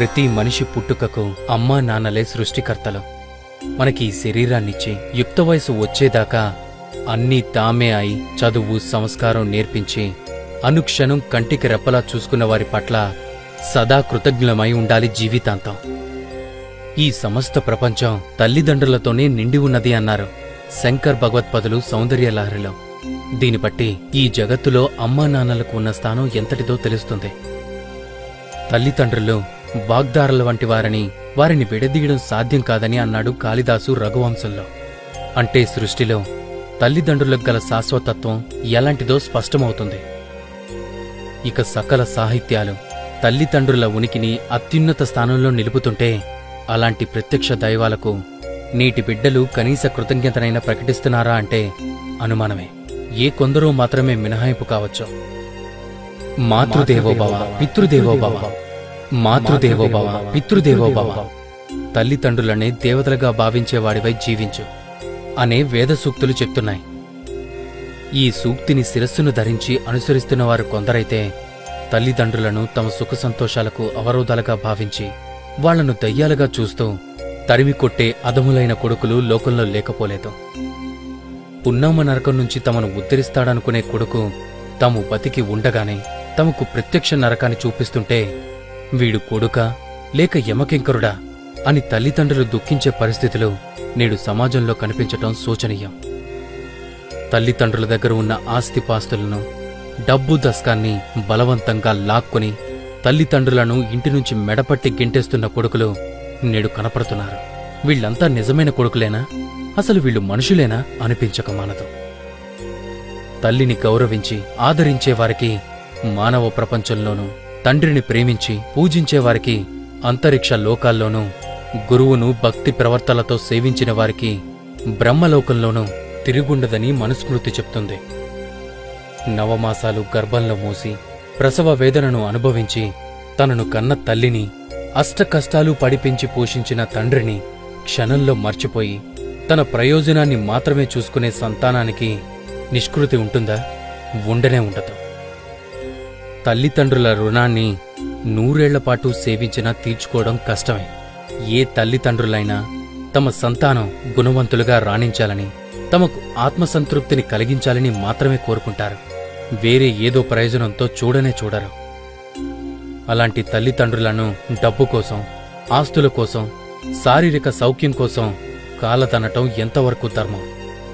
ప్రతి మనిషి పుట్టుకకు అమ్మా నాన్నలే సృష్టికర్తలు మనకి ఈ శరీరాన్నిచ్చి యుక్త వయసు వచ్చేదాకా అన్నీ తామే అయి చదువు సంస్కారం నేర్పించి అనుక్షణం కంటికి రెప్పలా చూసుకున్న వారి పట్ల సదా కృతజ్ఞులమై ఉండాలి జీవితాంతం ఈ సమస్త ప్రపంచం తల్లిదండ్రులతోనే నిండి ఉన్నది అన్నారు శంకర్ భగవత్పదులు సౌందర్య లహరిలో దీని బట్టి ఈ జగత్తులో అమ్మా నాన్నలకు ఉన్న స్థానం ఎంతటిదో తెలుస్తుంది తల్లిదండ్రులు వాగ్దారుల వంటి వారని వారిని విడదీయడం సాధ్యం కాదని అన్నాడు కాళిదాసు రఘువంశంలో అంటే సృష్టిలో తల్లిదండ్రులకు గల శాశ్వతత్వం ఎలాంటిదో స్పష్టమవుతుంది ఇక సకల సాహిత్యాలు తల్లిదండ్రుల ఉనికిని అత్యున్నత స్థానంలో నిలుపుతుంటే అలాంటి ప్రత్యక్ష దైవాలకు నేటి బిడ్డలు కనీస కృతజ్ఞతనైనా ప్రకటిస్తున్నారా అంటే అనుమానమే ఏ కొందరో మాత్రమే మినహాయింపు కావచ్చు మాతృదేవోభవ పితృదేవోభవ మాతృదేవోభవ పితృదేవోభవ తల్లిదండ్రులనే దేవతలుగా భావించేవాడివై జీవించు అనే వేద సూక్తులు చెప్తున్నాయి ఈ సూక్తిని శిరస్సును ధరించి అనుసరిస్తున్న వారు కొందరైతే తల్లిదండ్రులను తమ సుఖ సంతోషాలకు అవరోధాలుగా భావించి వాళ్లను దయ్యాలుగా చూస్తూ తరిమి కొట్టే అదములైన కొడుకులు లోకంలో లేకపోలేదు పున్నామ నరకం నుంచి తమను ఉద్ధరిస్తాడనుకునే కొడుకు తాము బతికి ఉండగానే తమకు ప్రత్యక్ష నరకాన్ని చూపిస్తుంటే వీడు కొడుకా లేక యమకింకరుడా అని తల్లిదండ్రులు దుఃఖించే పరిస్థితులు నేడు సమాజంలో కనిపించటం శోచనీయం తల్లిదండ్రుల దగ్గర ఉన్న ఆస్తిపాస్తులను డబ్బు దస్కాన్ని బలవంతంగా లాక్కొని తల్లిదండ్రులను ఇంటి నుంచి మెడపట్టి గింటేస్తున్న కొడుకులు నేడు కనపడుతున్నారు వీళ్ళంతా నిజమైన కొడుకులేనా అసలు వీళ్ళు మనుషులేనా అనిపించక మానదు తల్లిని గౌరవించి ఆదరించే వారికి మానవ ప్రపంచంలోనూ తండ్రిని ప్రేమించి పూజించే వారికి అంతరిక్ష లోకాల్లోనూ గురువును భక్తి ప్రవర్తనలతో సేవించిన వారికి బ్రహ్మలోకంలోనూ తిరుగుండదని మనుస్మృతి చెప్తుంది నవమాసాలు గర్భంలో మూసి ప్రసవ వేదనను అనుభవించి తనను కన్న తల్లిని అష్టకష్టాలు పడిపించి పోషించిన తండ్రిని క్షణంలో మర్చిపోయి తన ప్రయోజనాన్ని మాత్రమే చూసుకునే సంతానానికి నిష్కృతి ఉంటుందా ఉండనే ఉండదు తల్లిదండ్రుల రుణాన్ని నూరేళ్లపాటు సేవించినా తీర్చుకోవడం కష్టమే ఏ తల్లిదండ్రులైనా తమ సంతానం గుణవంతులుగా రాణించాలని తమకు ఆత్మసంతృప్తిని కలిగించాలని మాత్రమే కోరుకుంటారు వేరే ఏదో ప్రయోజనంతో చూడనే చూడరు అలాంటి తల్లిదండ్రులను డబ్బు కోసం ఆస్తుల కోసం శారీరక సౌఖ్యం కోసం కాలతనటం ఎంతవరకు ధర్మం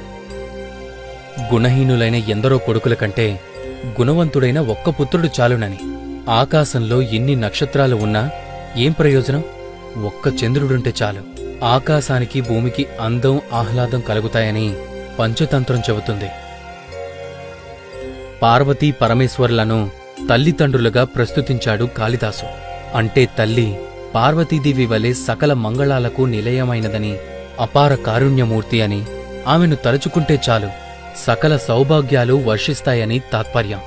గుణహీనులైన ఎందరో కొడుకుల కంటే గుణవంతుడైన ఒక్క పుత్రుడు చాలునని ఆకాశంలో ఎన్ని నక్షత్రాలు ఉన్నా ఏం ప్రయోజనం ఒక్క చంద్రుడుంటే చాలు ఆకాశానికి భూమికి అందం ఆహ్లాదం కలుగుతాయని పంచతంత్రం చెబుతుంది పార్వతీ పరమేశ్వరులను తల్లిదండ్రులుగా ప్రస్తుతించాడు కాళిదాసు అంటే తల్లి పార్వతీదేవి వలె సకల మంగళాలకు నిలయమైనదని అపార కారుణ్యమూర్తి అని ఆమెను తలుచుకుంటే చాలు సకల సౌభాగ్యాలు వర్షిస్తాయని తాత్పర్యం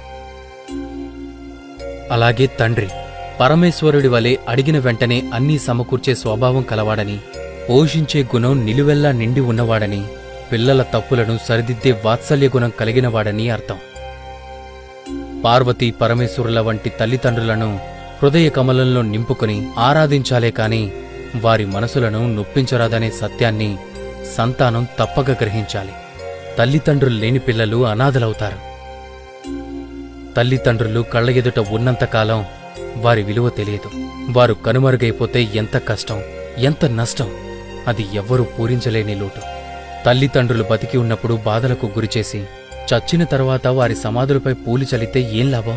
అలాగే తండ్రి పరమేశ్వరుడి వలె అడిగిన వెంటనే అన్నీ సమకూర్చే స్వభావం కలవాడని పోషించే గుణం నిలువెల్లా నిండి ఉన్నవాడని పిల్లల తప్పులను సరిదిద్దే వాత్సల్య గుణం కలిగినవాడని అర్థం పార్వతీ పరమేశ్వరుల వంటి తల్లిదండ్రులను హృదయ కమలంలో నింపుకుని ఆరాధించాలే కాని వారి మనసులను నొప్పించరాదనే సత్యాన్ని సంతానం తప్పక గ్రహించాలి తల్లిదండ్రులు లేని పిల్లలు అనాథలవుతారు తల్లిదండ్రులు కళ్ళ ఎదుట ఉన్నంతకాలం వారి విలువ తెలియదు వారు కనుమరుగైపోతే ఎంత కష్టం ఎంత నష్టం అది ఎవ్వరూ పూరించలేని లోటు తల్లిదండ్రులు బతికి ఉన్నప్పుడు బాధలకు గురిచేసి చచ్చిన తర్వాత వారి సమాధులపై పూలు చలితే ఏం లాభం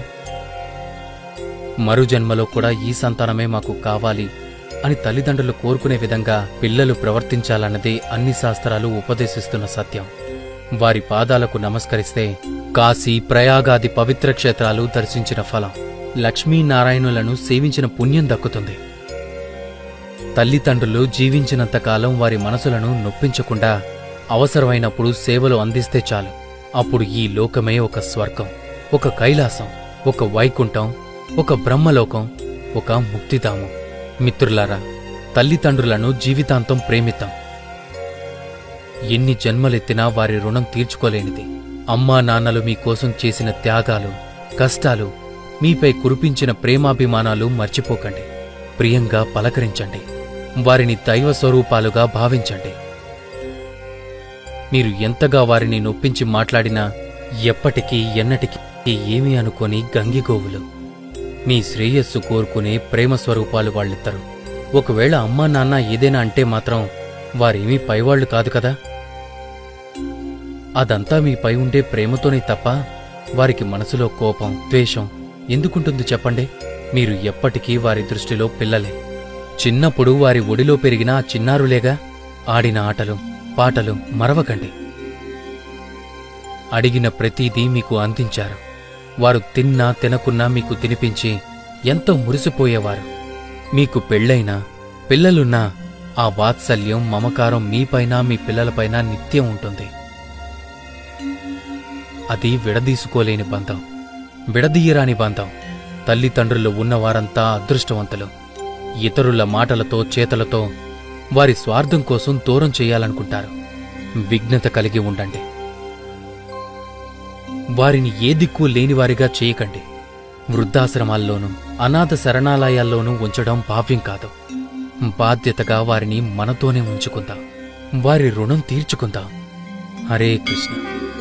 మరు జన్మలో కూడా ఈ సంతానమే మాకు కావాలి అని తల్లిదండ్రులు కోరుకునే విధంగా పిల్లలు ప్రవర్తించాలన్నదే అన్ని శాస్త్రాలు ఉపదేశిస్తున్న సత్యం వారి పాదాలకు నమస్కరిస్తే కాశీ ప్రయాగాది పవిత్ర క్షేత్రాలు దర్శించిన ఫలం లక్ష్మీనారాయణులను సేవించిన పుణ్యం దక్కుతుంది తల్లిదండ్రులు జీవించినంతకాలం వారి మనసులను నొప్పించకుండా అవసరమైనప్పుడు సేవలు అందిస్తే చాలు అప్పుడు ఈ లోకమే ఒక స్వర్గం ఒక కైలాసం ఒక వైకుంఠం ఒక బ్రహ్మలోకం ఒక ముక్తిధామం మిత్రులారా తల్లిదండ్రులను జీవితాంతం ప్రేమిద్దాం ఎన్ని జన్మలెత్తినా వారి రుణం తీర్చుకోలేనిది అమ్మా నాన్నలు మీకోసం చేసిన త్యాగాలు కష్టాలు మీపై కురిపించిన ప్రేమాభిమానాలు మర్చిపోకండి ప్రియంగా పలకరించండి వారిని దైవ స్వరూపాలుగా భావించండి మీరు ఎంతగా వారిని నొప్పించి మాట్లాడినా ఎప్పటికీ ఎన్నటికీ ఏమీ అనుకోని గంగిగోవులు మీ శ్రేయస్సు కోరుకునే ప్రేమ స్వరూపాలు వాళ్ళిద్దరు ఒకవేళ అమ్మా నాన్న ఏదైనా అంటే మాత్రం వారేమీ పైవాళ్లు కాదు కదా అదంతా మీపై ఉండే ప్రేమతోనే తప్ప వారికి మనసులో కోపం ద్వేషం ఎందుకుంటుంది చెప్పండి మీరు ఎప్పటికీ వారి దృష్టిలో పిల్లలే చిన్నప్పుడు వారి ఒడిలో పెరిగిన ఆ చిన్నారులేగా ఆడిన ఆటలు పాటలు మరవకండి అడిగిన ప్రతిదీ మీకు అందించారు వారు తిన్నా తినకున్నా మీకు తినిపించి ఎంతో మురిసిపోయేవారు మీకు పెళ్ళైనా పిల్లలున్నా ఆ వాత్సల్యం మమకారం మీపైన మీ పిల్లలపైన నిత్యం ఉంటుంది అది విడదీసుకోలేని బంధం విడదీయరాని బంధం తల్లిదండ్రులు ఉన్నవారంతా అదృష్టవంతులు ఇతరుల మాటలతో చేతలతో వారి స్వార్థం కోసం దూరం చేయాలనుకుంటారు విఘ్నత కలిగి ఉండండి వారిని ఏ దిక్కు లేనివారిగా చేయకండి వృద్ధాశ్రమాల్లోనూ అనాథ శరణాలయాల్లోనూ ఉంచడం భావ్యం కాదు బాధ్యతగా వారిని మనతోనే ఉంచుకుందాం వారి రుణం తీర్చుకుందాం హరే కృష్ణ